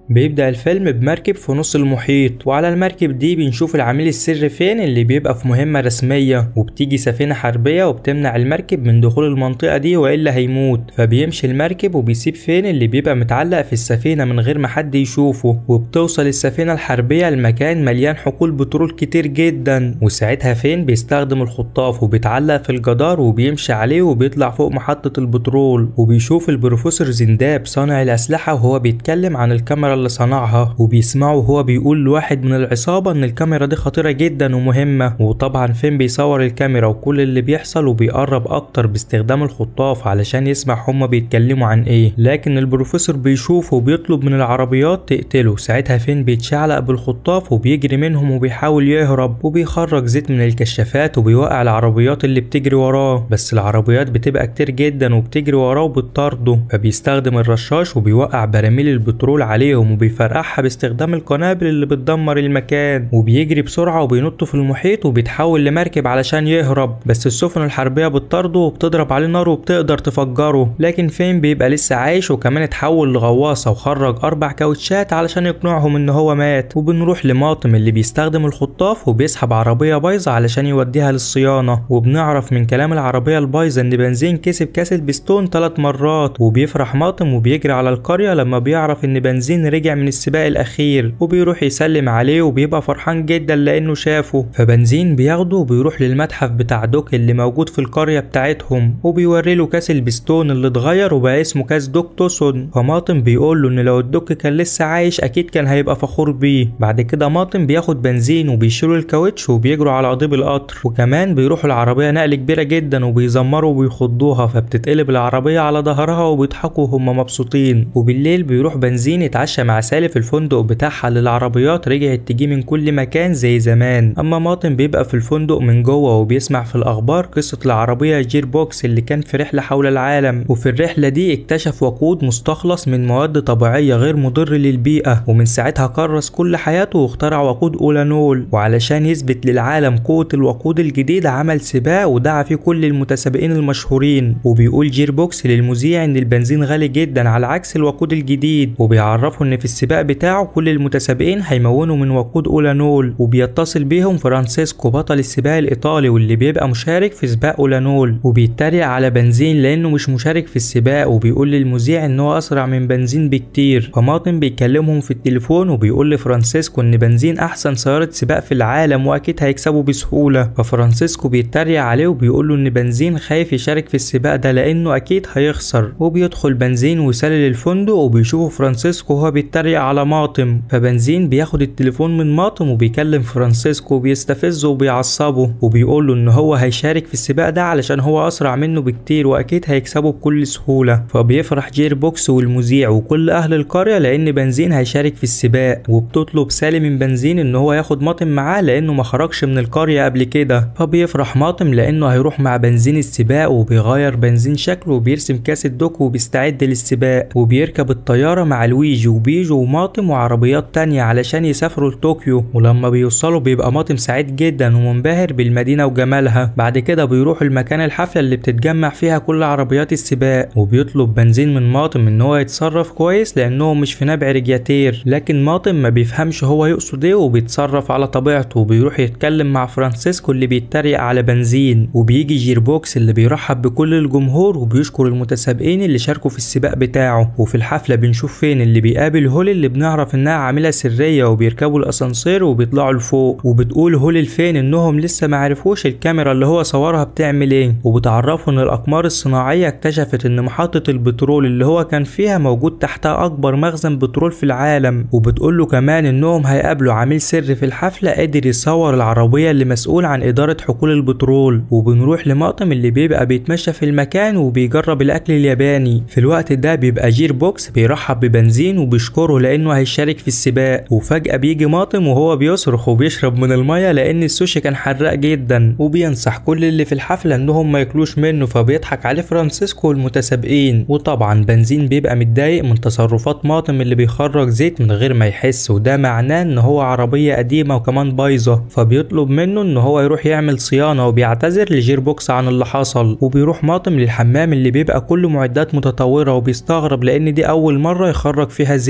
بيبدأ الفيلم بمركب في نص المحيط وعلى المركب دي بنشوف العميل السري فين اللي بيبقى في مهمة رسمية وبتيجي سفينة حربية وبتمنع المركب من دخول المنطقة دي وإلا هيموت فبيمشي المركب وبيسيب فين اللي بيبقى متعلق في السفينة من غير ما حد يشوفه وبتوصل السفينة الحربية لمكان مليان حقول بترول كتير جدا وساعتها فين بيستخدم الخطاف وبيتعلق في الجدار وبيمشي عليه وبيطلع فوق محطة البترول وبيشوف البروفيسور زنداب صانع الأسلحة وهو بيتكلم عن الكاميرا اللي صنعها وبيسمعه وهو بيقول لواحد من العصابة إن الكاميرا دي خطيرة جدا ومهمة وطبعا فين بيصور الكاميرا وكل اللي بيحصل وبيقرب أكتر باستخدام الخطاف علشان يسمع هما بيتكلموا عن إيه لكن البروفيسور بيشوفه وبيطلب من العربيات تقتله ساعتها فين بيتشعلق بالخطاف وبيجري منهم وبيحاول يهرب وبيخرج زيت من الكشافات وبيوقع العربيات اللي بتجري وراه بس العربيات بتبقى كتير جدا وبتجري وراه وبتطارده فبيستخدم الرشاش وبيوقع براميل البترول عليهم وبيفرقعها باستخدام القنابل اللي بتدمر المكان وبيجري بسرعة وبينط في المحيط وبيتحول لمركب علشان يهرب بس السفن الحربية بتطارده وبتضرب عليه نار وبتقدر تفجره لكن فين بيبقى لسه عايش وكمان اتحول لغواصة وخرج أربع كاوتشات علشان يقنعهم إن هو مات وبنروح لماطم اللي بيستخدم الخطاف وبيسحب عربية بايظة علشان يوديها للصيانة وبنعرف من كلام العربية البايظة إن بنزين كسب كاس البستون ثلاث مرات وبيفرح ماطم وبيجري على القرية لما بيعرف إن بنزين رجع من السباق الأخير وبيروح يسلم عليه وبيبقى فرحان جدا لأنه شافه فبنزين بياخده وبيروح للمتحف بتاع دوك اللي موجود في القرية بتاعتهم وبيوري له كاس البستون اللي اتغير وبقى اسمه كاس دوك توسون فماطم بيقول له إن لو الدوك كان لسه عايش أكيد كان هيبقى فخور بيه بعد كده ماطم بياخد بنزين وبيشيلوا الكاوتش وبيجروا على قضيب القطر وكمان بيروحوا العربية نقل كبيرة جدا وبيزمروا وبيخضوها فبتتقلب العربية على ظهرها وبيضحكوا وهم مبسوطين وبالليل بيروح بنزين يتعشى مع سالي في الفندق بتاعها اللي العربيات رجعت تجي من كل مكان زي زمان اما ماطن بيبقى في الفندق من جوه وبيسمع في الاخبار قصة العربية جير بوكس اللي كان في رحلة حول العالم وفي الرحلة دي اكتشف وقود مستخلص من مواد طبيعية غير مضر للبيئة ومن ساعتها كرس كل حياته واخترع وقود اولانول وعلشان يثبت للعالم قوة الوقود الجديد عمل سباق ودعا فيه كل المتسابقين المشهورين وبيقول جير بوكس للمذيع ان البنزين غالي جدا على عكس الوقود الجديد وبيعرفه ان في السباق بتاعه كل المتسابقين هيمونوا من وقود اولانول وبيتصل بيهم فرانسيسكو بطل السباق الايطالي واللي بيبقى مشارك في سباق اولانول وبيتريق على بنزين لانه مش مشارك في السباق وبيقول للمذيع ان هو اسرع من بنزين بكتير فماطن بيكلمهم في التليفون وبيقول لفرانسيسكو ان بنزين احسن سيارة سباق في العالم واكيد هيكسبوا بسهولة ففرانسيسكو بيتريق عليه وبيقول له ان بنزين خايف يشارك في السباق ده لانه اكيد هيخسر وبيدخل بنزين وسالي للفندق وبيشوفوا فرانسيسكو وهو بيتريق على ماطم فبنزين بياخد التليفون من ماطم وبيكلم فرانسيسكو وبيستفزه وبيعصبه وبيقول له ان هو هيشارك في السباق ده علشان هو اسرع منه بكتير واكيد هيكسبه بكل سهولة فبيفرح جير بوكس والمذيع وكل اهل القرية لان بنزين هيشارك في السباق وبتطلب سالي من بنزين ان هو ياخد ماطم معاه لانه ما خرجش من القرية قبل كده فبيفرح ماطم لانه هيروح مع بنزين السباق وبيغير بنزين شكله وبيرسم كاس الدوك وبيستعد للسباق وبيركب الطيارة مع لويجي وبيجو وماطم وعربيات تانية علشان يسافروا لطوكيو ولما بيوصلوا بيبقى ماطم سعيد جدا ومنبهر بالمدينة وجمالها بعد كده بيروحوا المكان الحفلة اللي بتتجمع فيها كل عربيات السباق وبيطلب بنزين من ماطم ان هو يتصرف كويس لانهم مش في نبع رجياتير لكن ماطم ما بيفهمش هو يقصد ايه وبيتصرف على طبيعته وبيروح يتكلم مع فرانسيسكو اللي بيتريق على بنزين وبيجي جيربوكس اللي بيرحب بكل الجمهور وبيشكر المتسابقين اللي شاركوا في السباق بتاعه وفي الحفلة بنشوف فين اللي بيقابل هولي اللي بنعرف انها عاملة سرية وبيركبوا الاسانسير وبيطلعوا لفوق وبتقول هولي لفين انهم لسه ما عرفوش الكاميرا اللي هو صورها بتعمل ايه وبتعرفوا ان الاقمار الصناعية اكتشفت ان محطة البترول اللي هو كان فيها موجود تحتها اكبر مخزن بترول في العالم وبتقول له كمان انهم هيقابلوا عميل سري في الحفلة قادر يصور العربية اللي مسؤول عن ادارة حقول البترول وبنروح لمقطم اللي بيبقى بيتمشى في المكان وبيجرب الاكل الياباني في الوقت ده بيبقى جير بوكس بيرحب ببنزين وبيشكره لانه هيشارك في السباق وفجأة بيجي ماطم وهو بيصرخ وبيشرب من المية لان السوشي كان حراق جدا وبينصح كل اللي في الحفلة انهم ما ياكلوش منه فبيضحك عليه فرانسيسكو والمتسابقين وطبعا بنزين بيبقى متضايق من تصرفات ماطم اللي بيخرج زيت من غير ما يحس وده معناه ان هو عربية قديمة وكمان بايظة فبيطلب منه ان هو يروح يعمل صيانة وبيعتذر لجير بوكس عن اللي حصل وبيروح ماطم للحمام اللي بيبقى كله معدات متطورة وبيستغرب لان دي اول مرة يخرج فيها زيت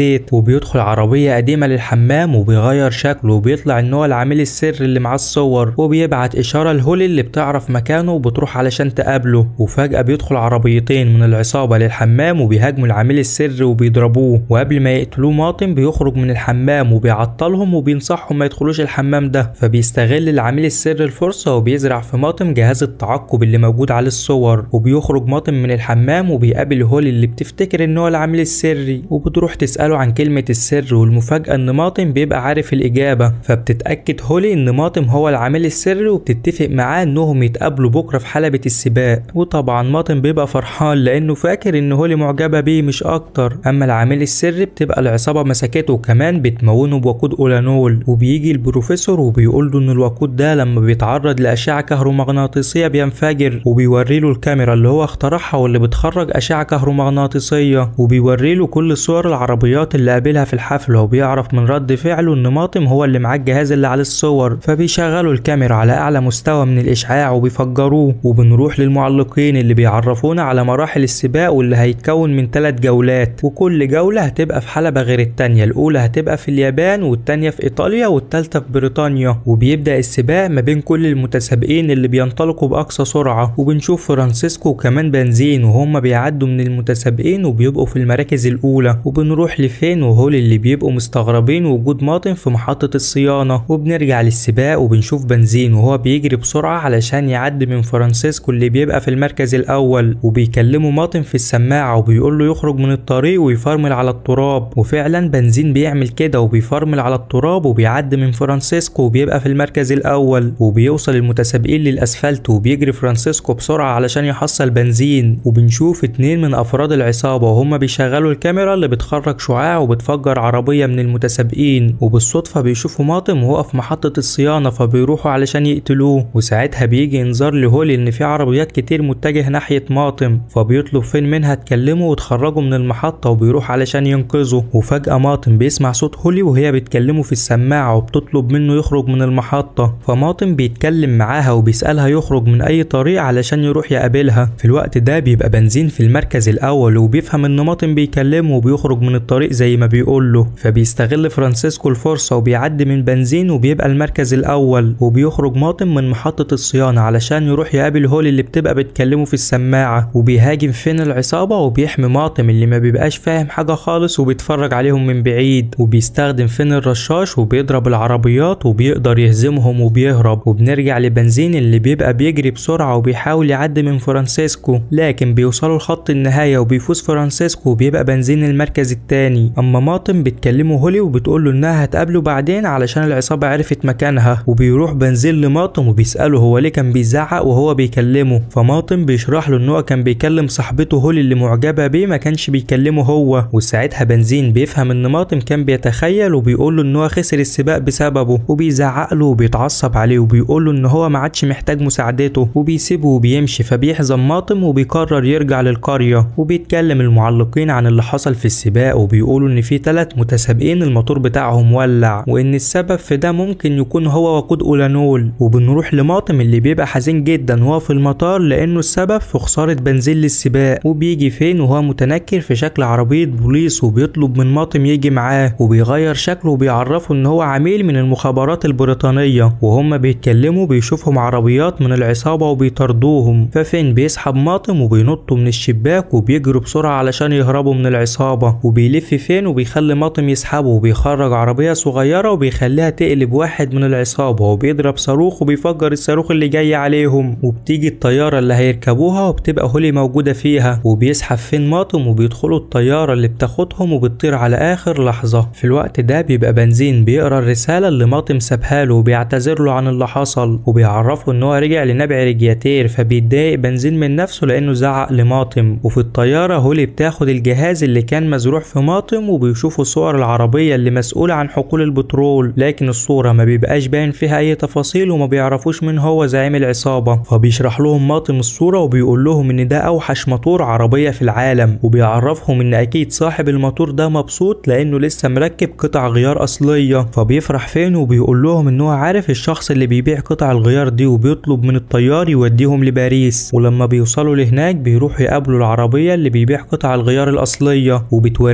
الزيت وبيدخل عربية قديمة للحمام وبيغير شكله وبيطلع ان هو العميل السري اللي معاه الصور وبيبعت اشارة لهولي اللي بتعرف مكانه وبتروح علشان تقابله وفجأة بيدخل عربيتين من العصابة للحمام وبيهاجموا العميل السري وبيضربوه وقبل ما يقتلوه ماطن بيخرج من الحمام وبيعطلهم وبينصحهم ما يدخلوش الحمام ده فبيستغل العميل السري الفرصة وبيزرع في ماطن جهاز التعقب اللي موجود عليه الصور وبيخرج ماطن من الحمام وبيقابل هولي اللي بتفتكر ان هو العميل السري وبتروح تسأله عن كلمة السر والمفاجأة ان ماطن بيبقى عارف الإجابة فبتتأكد هولي ان ماطن هو العميل السري وبتتفق معاه انهم يتقابلوا بكرة في حلبة السباق وطبعا ماطن بيبقى فرحان لانه فاكر ان هولي معجبة بيه مش اكتر اما العميل السري بتبقى العصابة مسكته وكمان بتمونه بوقود اولانول وبيجي البروفيسور وبيقول له ان الوقود ده لما بيتعرض لأشعة كهرومغناطيسية بينفجر وبيوري له الكاميرا اللي هو اخترعها واللي بتخرج أشعة كهرومغناطيسية وبيوري له كل صور العربيات اللي قابلها في الحفلة وبيعرف من رد فعله ان ماطم هو اللي معاه الجهاز اللي عليه الصور فبيشغلوا الكاميرا على اعلى مستوى من الاشعاع وبيفجروه وبنروح للمعلقين اللي بيعرفونا على مراحل السباق واللي هيتكون من ثلاث جولات وكل جولة هتبقى في حلبة غير التانية الأولى هتبقى في اليابان والتانية في إيطاليا والتالتة في بريطانيا وبيبدأ السباق ما بين كل المتسابقين اللي بينطلقوا بأقصى سرعة وبنشوف فرانسيسكو وكمان بنزين وهم بيعدوا من المتسابقين وبيبقوا في المراكز الأولى وبنروح لفين وهول اللي بيبقوا مستغربين وجود ماطن في محطة الصيانة وبنرجع للسباق وبنشوف بنزين وهو بيجري بسرعة علشان يعدي من فرانسيسكو اللي بيبقى في المركز الأول وبيكلموا ماطن في السماعة وبيقول له يخرج من الطريق ويفرمل على التراب وفعلا بنزين بيعمل كده وبيفرمل على التراب وبيعدي من فرانسيسكو وبيبقى في المركز الأول وبيوصل المتسابقين للأسفلت وبيجري فرانسيسكو بسرعة علشان يحصل بنزين وبنشوف اتنين من أفراد العصابة وهم بيشغلوا الكاميرا اللي بتخرج شعاع وبتفجر عربية من المتسابقين وبالصدفة بيشوفوا ماطم وهو في محطة الصيانة فبيروحوا علشان يقتلوه وساعتها بيجي انذار لهولي ان في عربيات كتير متجه ناحية ماطم فبيطلب فين منها تكلمه وتخرجه من المحطة وبيروح علشان ينقذه وفجأة ماطم بيسمع صوت هولي وهي بتكلمه في السماعة وبتطلب منه يخرج من المحطة فماطم بيتكلم معاها وبيسألها يخرج من أي طريق علشان يروح يقابلها في الوقت ده بيبقى بنزين في المركز الأول وبيفهم إن ماطم بيكلمه وبيخرج من الطريق زي ما بيقول له فبيستغل فرانسيسكو الفرصة وبيعدي من بنزين وبيبقى المركز الأول وبيخرج ماطم من محطة الصيانة علشان يروح يقابل هولي اللي بتبقى بتكلمه في السماعة وبيهاجم فين العصابة وبيحمي ماطم اللي ما بيبقاش فاهم حاجة خالص وبيتفرج عليهم من بعيد وبيستخدم فين الرشاش وبيضرب العربيات وبيقدر يهزمهم وبيهرب وبنرجع لبنزين اللي بيبقى بيجري بسرعة وبيحاول يعدي من فرانسيسكو لكن بيوصلوا لخط النهاية وبيفوز فرانسيسكو وبيبقى بنزين المركز التاني أما ماطم بتكلمه هولي وبتقول له إنها هتقابله بعدين علشان العصابة عرفت مكانها وبيروح بنزين لماطم وبيسأله هو ليه كان بيزعق وهو بيكلمه فماطم بيشرح له إن هو كان بيكلم صاحبته هولي اللي معجبة بيه ما كانش بيكلمه هو وساعتها بنزين بيفهم إن ماطم كان بيتخيل وبيقول له إن هو خسر السباق بسببه وبيزعق له وبيتعصب عليه وبيقول له إن هو ما عادش محتاج مساعدته وبيسيبه وبيمشي فبيحزن ماطم وبيقرر يرجع للقرية وبيتكلم المعلقين عن اللي حصل في السباق وبيقولوا إن في ثلاث متسابقين الموتور بتاعهم ولع وإن السبب في ده ممكن يكون هو وقود أولانول وبنروح لماطم اللي بيبقى حزين جدا وهو في المطار لأنه السبب في خسارة بنزين للسباق وبيجي فين وهو متنكر في شكل عربية بوليس وبيطلب من ماطم يجي معاه وبيغير شكله وبيعرفه إن هو عميل من المخابرات البريطانية وهم بيتكلموا بيشوفهم عربيات من العصابة وبيطاردوهم ففين بيسحب ماطم وبينطوا من الشباك وبيجروا بسرعة علشان يهربوا من العصابة وبيلف فين وبيخلي ماطم يسحبه وبيخرج عربية صغيرة وبيخليها تقلب واحد من العصابة وبيضرب صاروخ وبيفجر الصاروخ اللي جاي عليهم وبتيجي الطيارة اللي هيركبوها وبتبقى هولي موجودة فيها وبيسحب فين ماطم وبيدخلوا الطيارة اللي بتاخدهم وبتطير على آخر لحظة في الوقت ده بيبقى بنزين بيقرا الرسالة اللي ماطم سابها له وبيعتذر له عن اللي حصل وبيعرفه ان هو رجع لنبع رجياتير فبيتضايق بنزين من نفسه لانه زعق لماطم وفي الطيارة هولي بتاخد الجهاز اللي كان مزروع في ماطم وبيشوفوا صور العربية اللي مسؤولة عن حقول البترول لكن الصورة ما بيبقاش باين فيها اي تفاصيل وما بيعرفوش مين هو زعيم العصابة فبيشرح لهم ماطم الصورة وبيقول لهم ان ده اوحش موتور عربية في العالم وبيعرفهم ان اكيد صاحب الموتور ده مبسوط لانه لسه مركب قطع غيار اصلية فبيفرح فين وبيقول لهم ان هو عارف الشخص اللي بيبيع قطع الغيار دي وبيطلب من الطيار يوديهم لباريس ولما بيوصلوا لهناك بيروحوا يقابلوا العربية اللي بيبيع قطع الغيار الاصلية وبتوري له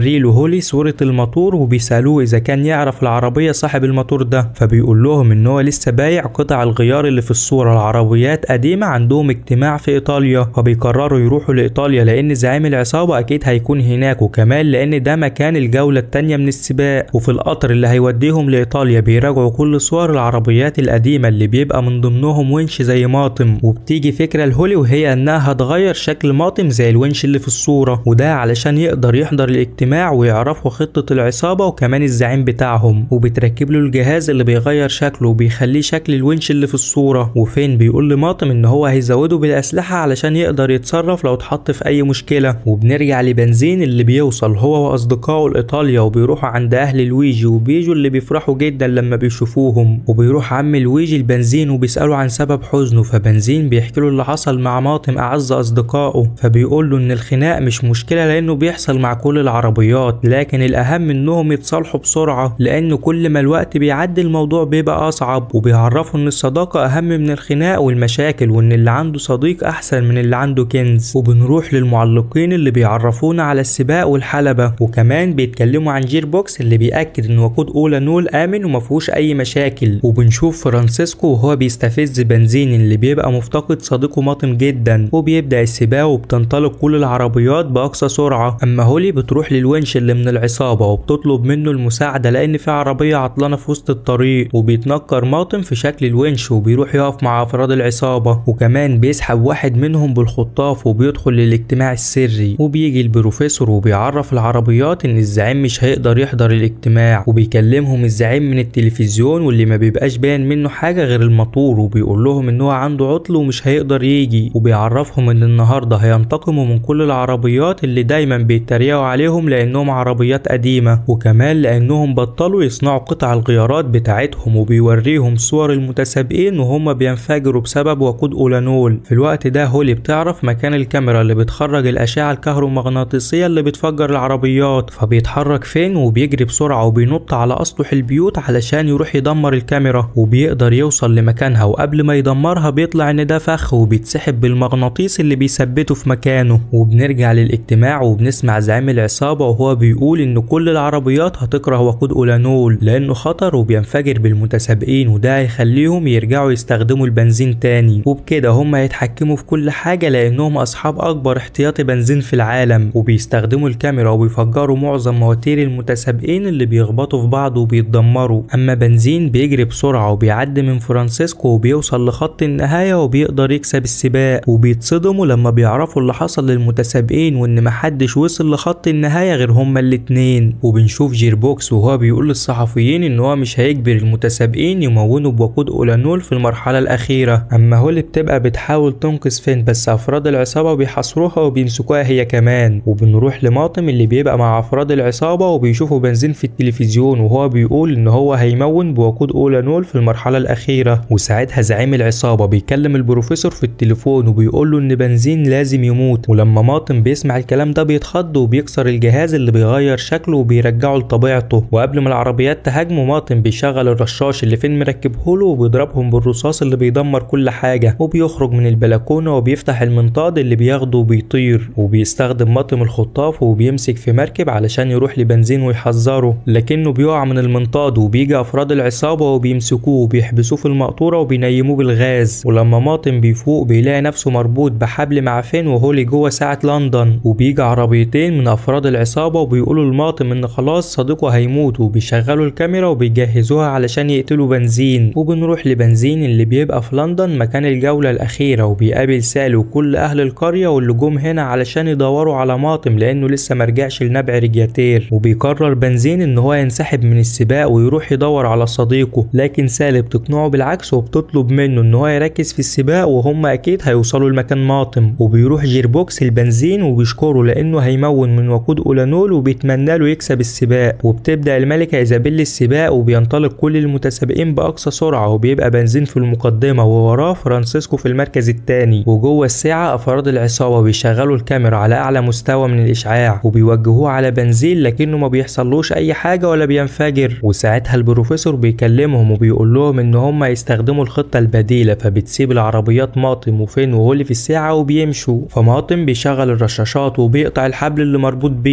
هولي صورة الموتور وبيسألوه إذا كان يعرف العربية صاحب الموتور ده فبيقول لهم إن هو لسه بايع قطع الغيار اللي في الصورة العربيات قديمة عندهم اجتماع في إيطاليا فبيقرروا يروحوا لإيطاليا لأن زعيم العصابة أكيد هيكون هناك وكمان لأن ده مكان الجولة التانية من السباق وفي القطر اللي هيوديهم لإيطاليا بيراجعوا كل صور العربيات القديمة اللي بيبقى من ضمنهم ونش زي ماطم وبتيجي فكرة لهولي وهي إنها هتغير شكل ماطم زي الونش اللي في الصورة وده علشان يقدر يحضر الاجتماع ويعرفوا خطة العصابة وكمان الزعيم بتاعهم وبتركب له الجهاز اللي بيغير شكله وبيخليه شكل الونش اللي في الصورة وفين بيقول لماطم إن هو هيزوده بالأسلحة علشان يقدر يتصرف لو اتحط في أي مشكلة وبنرجع لبنزين اللي بيوصل هو وأصدقائه لإيطاليا وبيروحوا عند أهل لويجي وبيجوا اللي بيفرحوا جدا لما بيشوفوهم وبيروح عم لويجي البنزين وبيسأله عن سبب حزنه فبنزين بيحكي له اللي حصل مع ماطم أعز أصدقائه فبيقول له إن الخناق مش مشكلة لأنه بيحصل مع كل العربيات لكن الأهم إنهم يتصالحوا بسرعة لأن كل ما الوقت بيعدي الموضوع بيبقى أصعب وبيعرفوا إن الصداقة أهم من الخناق والمشاكل وإن اللي عنده صديق أحسن من اللي عنده كنز وبنروح للمعلقين اللي بيعرفونا على السباق والحلبة وكمان بيتكلموا عن جير بوكس اللي بيأكد إن وقود أولى نول آمن ومفيهوش أي مشاكل وبنشوف فرانسيسكو وهو بيستفز بنزين اللي بيبقى مفتقد صديقه ماطم جدا وبيبدأ السباق وبتنطلق كل العربيات بأقصى سرعة أما هولي بتروح للونش اللي من العصابة وبتطلب منه المساعدة لأن في عربية عطلانة في وسط الطريق وبيتنكر ماطم في شكل الونش وبيروح يقف مع أفراد العصابة وكمان بيسحب واحد منهم بالخطاف وبيدخل للاجتماع السري وبيجي البروفيسور وبيعرف العربيات إن الزعيم مش هيقدر يحضر الاجتماع وبيكلمهم الزعيم من التلفزيون واللي ما بيبقاش باين منه حاجة غير الموتور وبيقول لهم إن هو عنده عطل ومش هيقدر يجي وبيعرفهم إن النهاردة هينتقموا من كل العربيات اللي دايما بيتريقوا عليهم لأنهم عربيات قديمة وكمان لأنهم بطلوا يصنعوا قطع الغيارات بتاعتهم وبيوريهم صور المتسابقين وهم بينفجروا بسبب وقود أولانول في الوقت ده هولي بتعرف مكان الكاميرا اللي بتخرج الأشعة الكهرومغناطيسية اللي بتفجر العربيات فبيتحرك فين وبيجري بسرعة وبينط على أسطح البيوت علشان يروح يدمر الكاميرا وبيقدر يوصل لمكانها وقبل ما يدمرها بيطلع إن ده فخ وبيتسحب بالمغناطيس اللي بيثبته في مكانه وبنرجع للاجتماع وبنسمع زعيم العصابة وهو بيقول إن كل العربيات هتكره وقود أولانول لأنه خطر وبينفجر بالمتسابقين وده هيخليهم يرجعوا يستخدموا البنزين تاني وبكده هم هيتحكموا في كل حاجة لأنهم أصحاب أكبر احتياطي بنزين في العالم وبيستخدموا الكاميرا وبيفجروا معظم مواتير المتسابقين اللي بيخبطوا في بعض وبيتدمروا أما بنزين بيجري بسرعة وبيعدي من فرانسيسكو وبيوصل لخط النهاية وبيقدر يكسب السباق وبيتصدموا لما بيعرفوا اللي حصل للمتسابقين وإن محدش وصل لخط النهاية غير هما الاتنين وبنشوف جيربوكس وهو بيقول للصحفيين إن هو مش هيجبر المتسابقين يمونوا بوقود أولانول في المرحلة الأخيرة أما هولي بتبقى بتحاول تنقذ فين بس أفراد العصابة بيحاصروها وبيمسكوها هي كمان وبنروح لماطم اللي بيبقى مع أفراد العصابة وبيشوفوا بنزين في التلفزيون وهو بيقول إن هو هيمون بوقود أولانول في المرحلة الأخيرة وساعتها زعيم العصابة بيكلم البروفيسور في التليفون وبيقول له إن بنزين لازم يموت ولما ماطم بيسمع الكلام ده بيتخض وبيكسر الجهاز اللي بيغير شكله وبيرجعه لطبيعته وقبل ما العربيات تهاجمه ماطم بيشغل الرشاش اللي فين مركبه له وبيضربهم بالرصاص اللي بيدمر كل حاجة وبيخرج من البلكونة وبيفتح المنطاد اللي بياخده وبيطير وبيستخدم ماطم الخطاف وبيمسك في مركب علشان يروح لبنزين ويحذره لكنه بيقع من المنطاد وبيجي أفراد العصابة وبيمسكوه وبيحبسوه في المقطورة وبينيموه بالغاز ولما ماطم بيفوق بيلاقي نفسه مربوط بحبل مع فين وهولي جوه ساعة لندن وبيجي عربيتين من أفراد العصابة وبيقولوا لماطم إن خلاص صديقه هيموت وبيشغلوا الكاميرا وبيجهزوها علشان يقتلوا بنزين وبنروح لبنزين اللي بيبقى في لندن مكان الجولة الأخيرة وبيقابل سالي وكل أهل القرية واللي جم هنا علشان يدوروا على ماطم لأنه لسه مرجعش لنبع رجياتير وبيقرر بنزين إن هو ينسحب من السباق ويروح يدور على صديقه لكن سالي بتقنعه بالعكس وبتطلب منه إن هو يركز في السباق وهم أكيد هيوصلوا لمكان ماطم وبيروح جيربوكس البنزين وبيشكره لأنه هيمون من وقود أولانول وبيتمنى له يكسب السباق وبتبدأ الملكة إيزابيل السباق وبينطلق كل المتسابقين بأقصى سرعة وبيبقى بنزين في المقدمة ووراه فرانسيسكو في المركز الثاني وجوه الساعة أفراد العصابة بيشغلوا الكاميرا على أعلى مستوى من الإشعاع وبيوجهوه على بنزين لكنه ما بيحصلوش أي حاجة ولا بينفجر وساعتها البروفيسور بيكلمهم وبيقول لهم إن هم يستخدموا الخطة البديلة فبتسيب العربيات ماطم وفين وهولي في الساعة وبيمشوا فماطم بيشغل الرشاشات وبيقطع الحبل اللي مربوط بيه ففين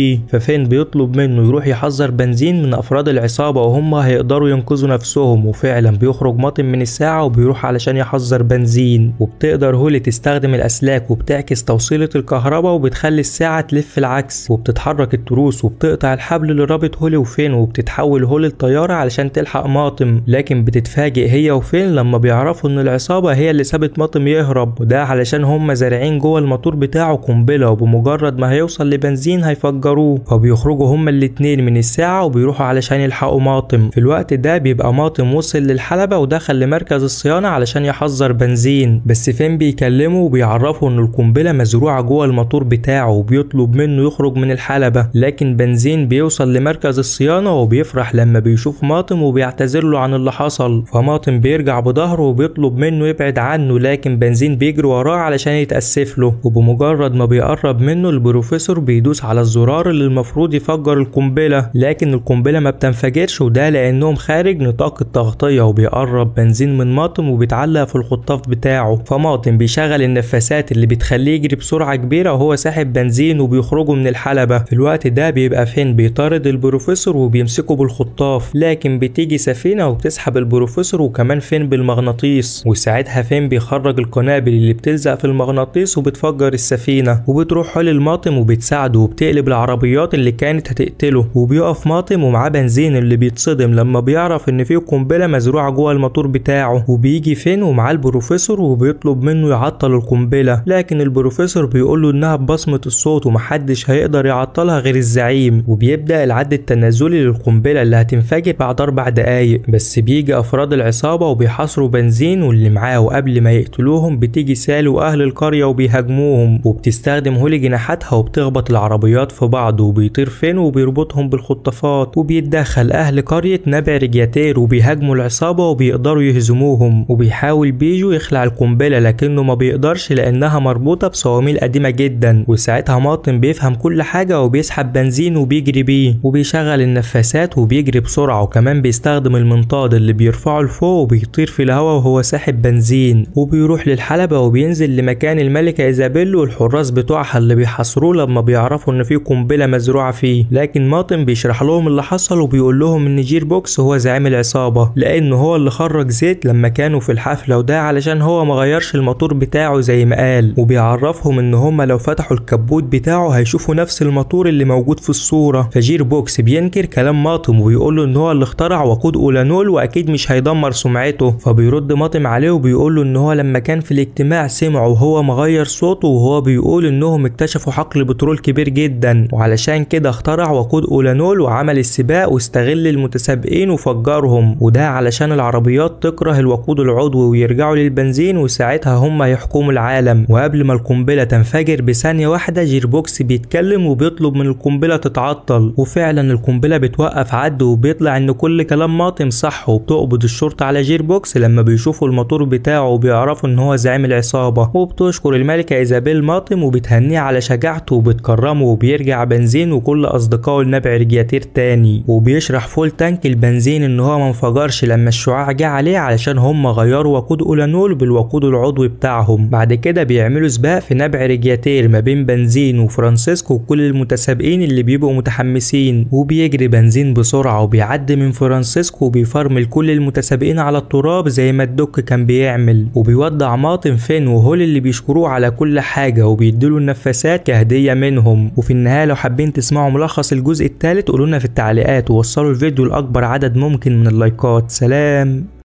فين بيطلب منه يروح يحذر بنزين من افراد العصابة وهم هيقدروا ينقذوا نفسهم وفعلا بيخرج ماطم من الساعة وبيروح علشان يحذر بنزين وبتقدر هولي تستخدم الاسلاك وبتعكس توصيلة الكهرباء وبتخلي الساعة تلف العكس وبتتحرك التروس وبتقطع الحبل اللي رابط هولي وفين وبتتحول هولي لطيارة علشان تلحق ماطم لكن بتتفاجئ هي وفين لما بيعرفوا ان العصابة هي اللي سابت ماطم يهرب وده علشان هم زارعين جوه الموتور بتاعه قنبلة وبمجرد ما هيوصل لبنزين هيفجروه فبيخرجوا هما الاتنين من الساعة وبيروحوا علشان يلحقوا ماطم في الوقت ده بيبقى ماطم وصل للحلبة ودخل لمركز الصيانة علشان يحذر بنزين بس فين بيكلمه وبيعرفه ان القنبلة مزروعة جوه الموتور بتاعه وبيطلب منه يخرج من الحلبة لكن بنزين بيوصل لمركز الصيانة وبيفرح لما بيشوف ماطم وبيعتذر له عن اللي حصل فماطم بيرجع بظهره وبيطلب منه يبعد عنه لكن بنزين بيجري وراه علشان يتأسف له وبمجرد ما بيقرب منه البروفيسور بيدوس على الزرار اللي المفروض يفجر القنبلة لكن القنبلة ما بتنفجرش وده لأنهم خارج نطاق التغطية وبيقرب بنزين من ماطم وبيتعلق في الخطاف بتاعه فماطم بيشغل النفاسات اللي بتخليه يجري بسرعة كبيرة وهو ساحب بنزين وبيخرجوا من الحلبة في الوقت ده بيبقى فين بيطارد البروفيسور وبيمسكه بالخطاف لكن بتيجي سفينة وبتسحب البروفيسور وكمان فين بالمغناطيس وساعتها فين بيخرج القنابل اللي بتلزق في المغناطيس وبتفجر السفينة وبتروح حول الماطم وبتساعده وبتقلب العربيات اللي كانت هتقتله وبيقف ماطم ومعاه بنزين اللي بيتصدم لما بيعرف ان في قنبلة مزروعة جوه الموتور بتاعه وبيجي فين ومعاه البروفيسور وبيطلب منه يعطل القنبلة لكن البروفيسور بيقول له انها ببصمة الصوت ومحدش هيقدر يعطلها غير الزعيم وبيبدأ العد التنازلي للقنبلة اللي هتنفجر بعد أربع دقايق بس بيجي أفراد العصابة وبيحاصروا بنزين واللي معاه وقبل ما يقتلوهم بتيجي سالي وأهل القرية وبيهاجموهم وبتستخدم هولي جناحاتها وبتخبط العربيات في بعض وبيطير فين وبيربطهم بالخطافات وبيتدخل أهل قرية نبع رجياتير وبيهاجموا العصابة وبيقدروا يهزموهم وبيحاول بيجو يخلع القنبلة لكنه ما بيقدرش لأنها مربوطة بصواميل قديمة جدا وساعتها ماطن بيفهم كل حاجة وبيسحب بنزين وبيجري بيه وبيشغل النفاسات وبيجري بسرعة وكمان بيستخدم المنطاد اللي بيرفعه لفوق وبيطير في الهواء وهو ساحب بنزين وبيروح للحلبة وبينزل لمكان الملكة إيزابيل والحراس بتوعها اللي بيحاصروه لما بيعرفوا إن في قنبلة مزروعة فيه لكن ماطن بيشرح لهم اللي حصل وبيقول لهم إن جير بوكس هو زعيم العصابة لأنه هو اللي خرج زيت لما كانوا في الحفلة وده علشان هو ما غيرش الموتور بتاعه زي ما قال وبيعرفهم إن هما لو فتحوا الكبوت بتاعه هيشوفوا نفس الموتور اللي موجود في الصورة فجير بوكس بينكر كلام ماطم وبيقول له إن هو اللي اخترع وقود أولانول وأكيد مش هيدمر سمعته فبيرد ماطم عليه وبيقول له إن هو لما كان في الاجتماع سمعه وهو مغير صوته وهو بيقول إنهم اكتشفوا حقل بترول كبير جدا وعلشان كده اخترع وقود أولانول وعمل السباق واستغل المتسابقين وفجرهم وده علشان العربيات تكره الوقود العضوي ويرجعوا للبنزين وساعتها هم هيحكموا العالم وقبل ما القنبلة تنفجر بثانية واحدة جيربوكس بيتكلم وبيطلب من القنبلة تتعطل وفعلا القنبلة بتوقف عد وبيطلع ان كل كلام ماطم صح وبتقبض الشرطة على جيربوكس لما بيشوفوا الموتور بتاعه وبيعرفوا ان هو زعيم العصابة وبتشكر الملكة ايزابيل ماطم وبتهنيه على شجاعته وبتكرمه وبيرجع بنزين وكل اصدقائه لنبع رجياتير تاني وبيشرح فول تانك البنزين ان هو منفجرش لما الشعاع جه عليه علشان هم غيروا وقود اولانول بالوقود العضوي بتاعهم بعد كده بيعملوا سباق في نبع رجياتير ما بين بنزين وفرانسيسكو وكل المتسابقين اللي بيبقوا متحمسين وبيجري بنزين بسرعة وبيعدي من فرانسيسكو وبيفرمل كل المتسابقين على التراب زي ما الدك كان بيعمل وبيودع ماطن فين وهول اللي بيشكروه على كل حاجة وبيديله النفاسات كهدية منهم وفي النهاية لو حابين تسمعوا ملخص الجزء الثالث قولولنا في التعليقات ووصلوا الفيديو لأكبر عدد ممكن من اللايكات سلام